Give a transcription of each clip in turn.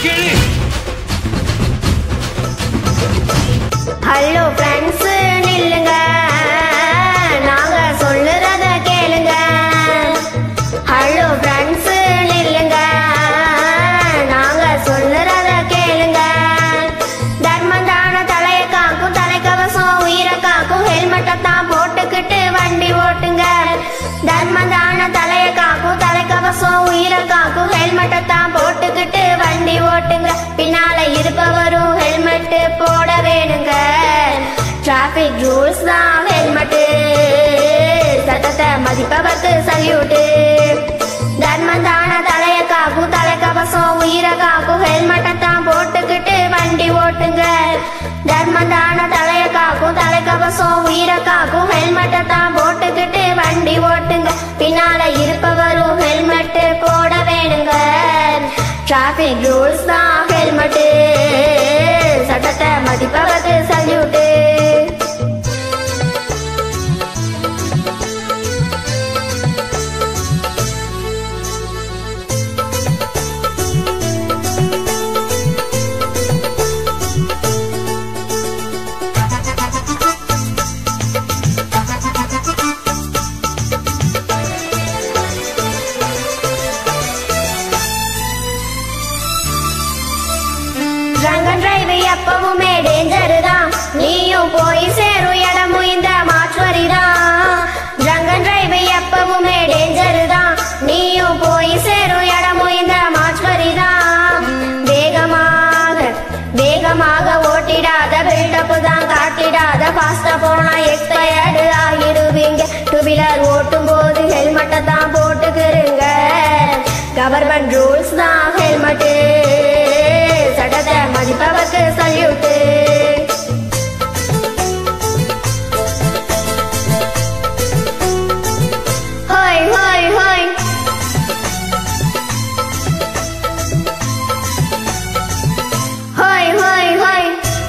கிழி hello friends நில்லுங்க நாங்க சொல்லுறத கேளுங்க ஹலோ ஃப்ரெண்ட்ஸ் நில்லுங்க நாங்க சொல்லுறத கேளுங்க தர்மந்தான தலைய காக்கும் தலைக்கவசம் உயிரை காக்கும் ஹெல்மெட்டை தான் போட்டுக்கிட்டு வண்டி ஓட்டுங்க தர்மந்தான தலைய காக்கும் தலைக்கவசம் உயிரை காக்கும் ஹெல்மெட்டை தான் போட்டுக்கிட்டு வண்டி ஓட்டுங்க பின்னால இருப்பவரும் ஹெல்மெட் போட வேணுங்க டிராபிக் ரூல்ஸ் தான் ஹெல்மெட் சட்டத்தை மதிப்பவர்க்கு சல்யூட்டு தர்மந்தான தலைய காக்கும் தலைக்கவசம் உயிரை காக்கும் ஹெல்மெட்டை தான் போட்டுக்கிட்டு வண்டி ஓட்டுங்க தர்மந்தான தலைய காக்கும் தலைக்கவசம் உயிரை காக்கும் ஹெல்மெட்டை தான் போட்டுக்கிட்டு வண்டி ஓட்டுங்க பின்னால இருப்பவரும் ஹெல்மெட் போட வேணுங்க டிராபிக் ரூல்ஸ் தான் ஹெல்மெட் சட்டத்தை மதிப்பவர்க்கு சல்யூட்டு ரங்கன் டிரைவ் எப்பவுமே டேஞ்சர் தான் நீயும் போய் சேரும் இடமும் இந்த மாற்றுவரி தான் ரங்கன் டிரைவ் எப்பவுமே டேஞ்சர் தான் நீயும் போய் சேரும் இடமும் இந்த மாற்றுவரி தான் வேகமாக வேகமாக ஓட்டிடாத பில்டப் தான் காட்டிடாத ஃபாஸ்டா போனா எக்ஸ்பயர்டு ஆகிடுவீங்க டூ வீலர் ஓட்டும் போது ஹெல்மெட்டை தான் போட்டுக்கிறங்க கவர்மெண்ட் ரூல்ஸ் தான் ஹெல்மெட்டு சட்டத்தை மதிப்பவர்க்கு சல்யூட்டு ஹோய் ஹோய் ஹோய் ஹோய் ஹோய் ஹோய்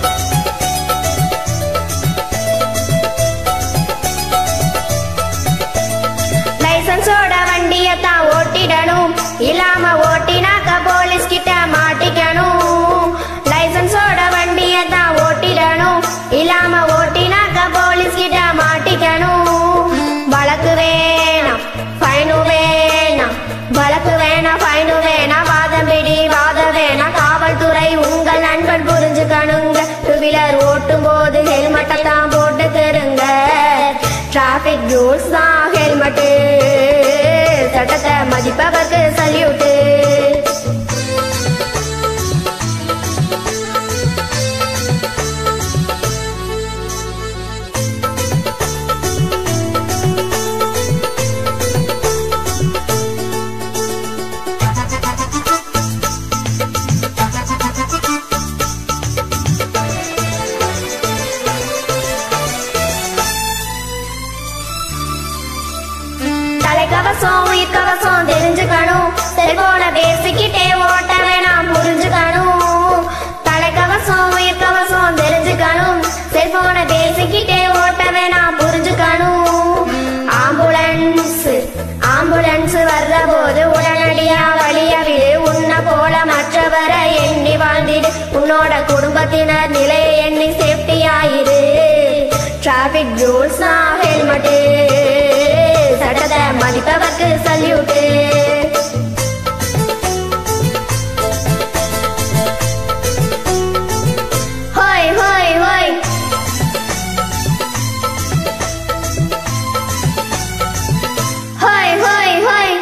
லைசன்ஸோட வண்டியை தான் ஓட்டிடணும் இல்லாம ஓட்டினாக்க போலீஸ் கிட்ட மாட்டிக்கணும் லைசன்ஸோட வண்டியை தான் ஓட்டிடணும் இல்லாம ஓட்டினாக்க போலீஸ் கிட்ட மாட்டிக்கணும் வழக்கு வேணாம் ஃபைனு வேணாம் வழக்கு வேணாம் ஃபைனு வேணாம் வாதம் பிடி வாதம் வேணாம் காவல்துறை உங்கள் நண்பன் புரிஞ்சுக்கணுங்க டூ வீலர் ஓட்டும் போது ஹெல்மெட்டை தான் போட்டுக்கிறங்க டிராபிக் ரூல்ஸ் தான் ஹெல்மெட்டு சட்டத்தை மதிப்பவர்க்கு சல்யூட்டு தலைக்கவசம் உயிர் கவசம் தெரிஞ்சுக்கணும் செல்போனை பேசிக்கிட்டே ஓட்ட வேணாம் புரிஞ்சுக்கணும் தலைக்கவசம் உயிர் கவசம் தெரிஞ்சுக்கணும் செல்போனை பேசிக்கிட்டே ஓட்ட வேணாம் புரிஞ்சுக்கணும் ஆம்புலன்ஸ் ஆம்புலன்ஸ் வர்ற போது உடனடியா வழிய விடு உன்னை போல மற்றவரை எண்ணி வாழ்ந்திடு உன்னோட குடும்பத்தினர் நிலையை எண்ணி சேஃப்டி ஆயிரு டிராபிக் ரூல்ஸ் தான் ஹெல்மெட்டு சட்டத்தை மதிப்பவர்க்கு சல்யூட்டு ஹோய் ஹோய் ஹோய் ஹோய் ஹோய் ஹோய்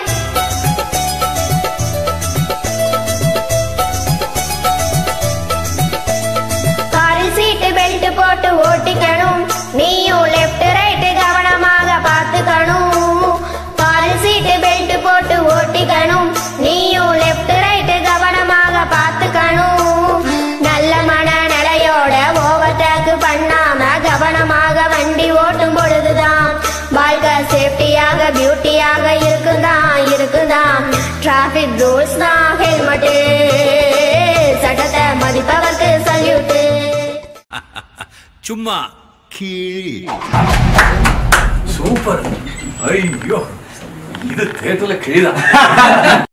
காரில் சீட்டு பெல்ட் போட்டு ஓட்டிக்கணும் நீயும் லெஃப்ட் ரைட் கவனமாக பார்த்துக்கணும் காரில் சீட்டு பெல்ட் போட்டு ஓட்டிக்கணும் நீயும் லெஃப்ட் ரைட் கவனமாக பார்த்துக்கணும் நல்ல மனநிலையோட ஓவர்டேக் பண்ணாம கவனமாக வண்டி ஓட்டும் பொழுதுதான் வாழ்க்கை சேஃப்டியாக பியூட்டியாக இருக்குதான் இருக்குதான் டிராபிக் ரூல்ஸ் தான் ஹெல்மெட்டு சட்டத்தை மதிப்பவர்க்கு சல்யூட்டு சும்மா கிழி சூப்பர் ஐயோ இது தேட்டர்ல கிழிதான்